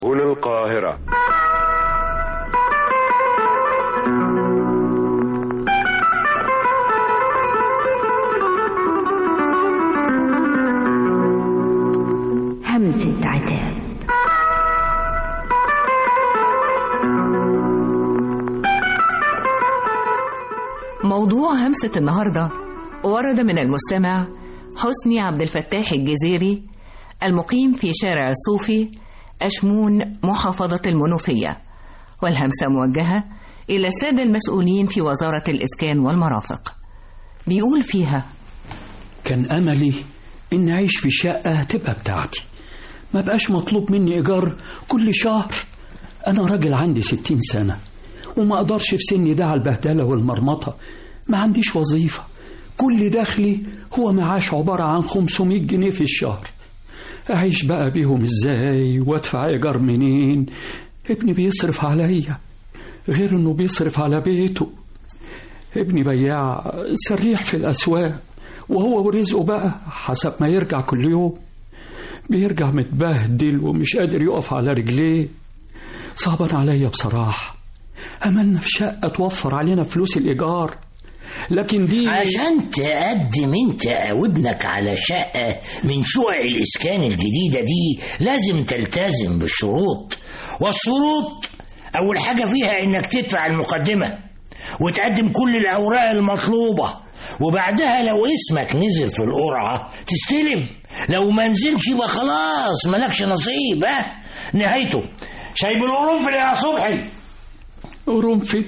هنا القاهرة همسة عتاب موضوع همسة النهاردة ورد من المستمع حسني عبد الفتاح الجزيري المقيم في شارع الصوفي أشمون محافظة المنوفية والهمسة موجهة إلى السادة المسؤولين في وزارة الإسكان والمرافق بيقول فيها كان أملي إن أعيش في شقة تبقى بتاعتي ما بقاش مطلوب مني إيجار كل شهر أنا راجل عندي ستين سنة وما أقدرش في سني ده على البهدلة والمرمطة ما عنديش وظيفة كل دخلي هو معاش عبارة عن 500 جنيه في الشهر أعيش بقى بيهم إزاي وأدفع إيجار منين ابني بيصرف عليا غير إنه بيصرف على بيته ابني بياع سريح في الأسواق وهو ورزقه بقى حسب ما يرجع كل يوم بيرجع متبهدل ومش قادر يقف على رجليه صعبان عليا بصراحة أملنا في شقة توفر علينا فلوس الإيجار لكن دي عشان تقدم انت او ابنك على شقة من شقق الاسكان الجديدة دي لازم تلتزم بالشروط والشروط اول حاجة فيها انك تدفع المقدمة وتقدم كل الاوراق المطلوبة وبعدها لو اسمك نزل في القرعة تستلم لو ما نزلش يبقى خلاص مالكش نصيب ها نهايته شايب القرنفل يا صبحي قرنفل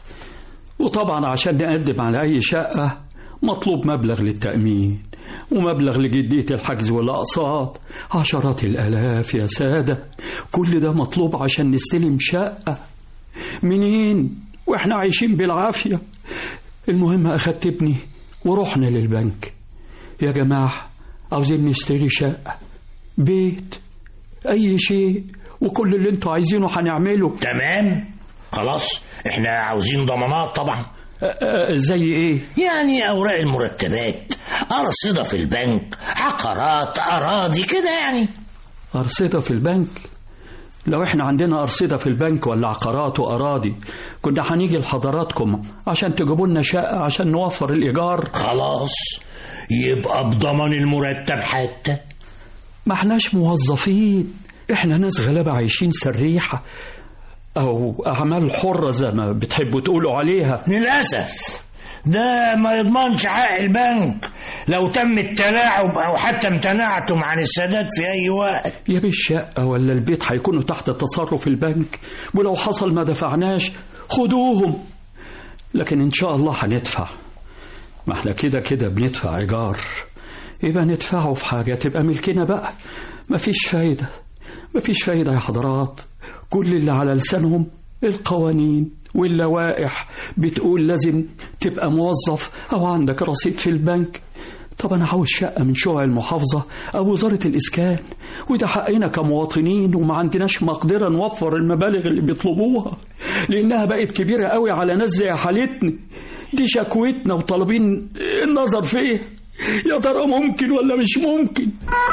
وطبعا عشان نقدم على أي شقة مطلوب مبلغ للتأمين ومبلغ لجدية الحجز والأقساط عشرات الآلاف يا سادة كل ده مطلوب عشان نستلم شقة منين وإحنا عايشين بالعافية المهم أخدت ابني ورحنا للبنك يا جماعة عاوزين نشتري شقة بيت أي شيء وكل اللي انتوا عايزينه هنعمله تمام خلاص احنا عاوزين ضمانات طبعا أ- أ- زي ايه يعني اوراق المرتبات ارصده في البنك عقارات اراضي كده يعني أرصدة في البنك لو احنا عندنا أرصدة في البنك ولا عقارات وأراضي كنا هنيجي لحضراتكم عشان تجيبوا لنا شقة عشان نوفر الإيجار خلاص يبقى بضمان المرتب حتى ما احناش موظفين احنا ناس غلابة عايشين سريحة أو أعمال حرة زي ما بتحبوا تقولوا عليها للاسف ده ما يضمنش حق البنك لو تم التلاعب او حتى امتنعتم عن السداد في اي وقت يا بالشقة ولا البيت هيكونوا تحت تصرف البنك ولو حصل ما دفعناش خدوهم لكن إن شاء الله هندفع ما احنا كده كده بندفع إيجار يبقى ندفعه في حاجة تبقى ملكنا بقى مفيش فايدة مفيش فايدة يا حضرات كل اللي على لسانهم القوانين واللوائح بتقول لازم تبقى موظف أو عندك رصيد في البنك طب أنا عاوز شقة من شقق المحافظة أو وزارة الإسكان وده حقنا كمواطنين وما عندناش مقدرة نوفر المبالغ اللي بيطلبوها لأنها بقت كبيرة قوي على ناس زي حالتنا دي شكوتنا وطالبين النظر فيه يا ترى ممكن ولا مش ممكن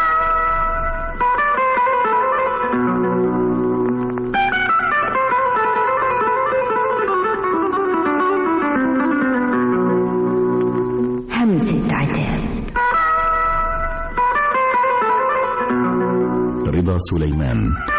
همسة عتاب رضا سليمان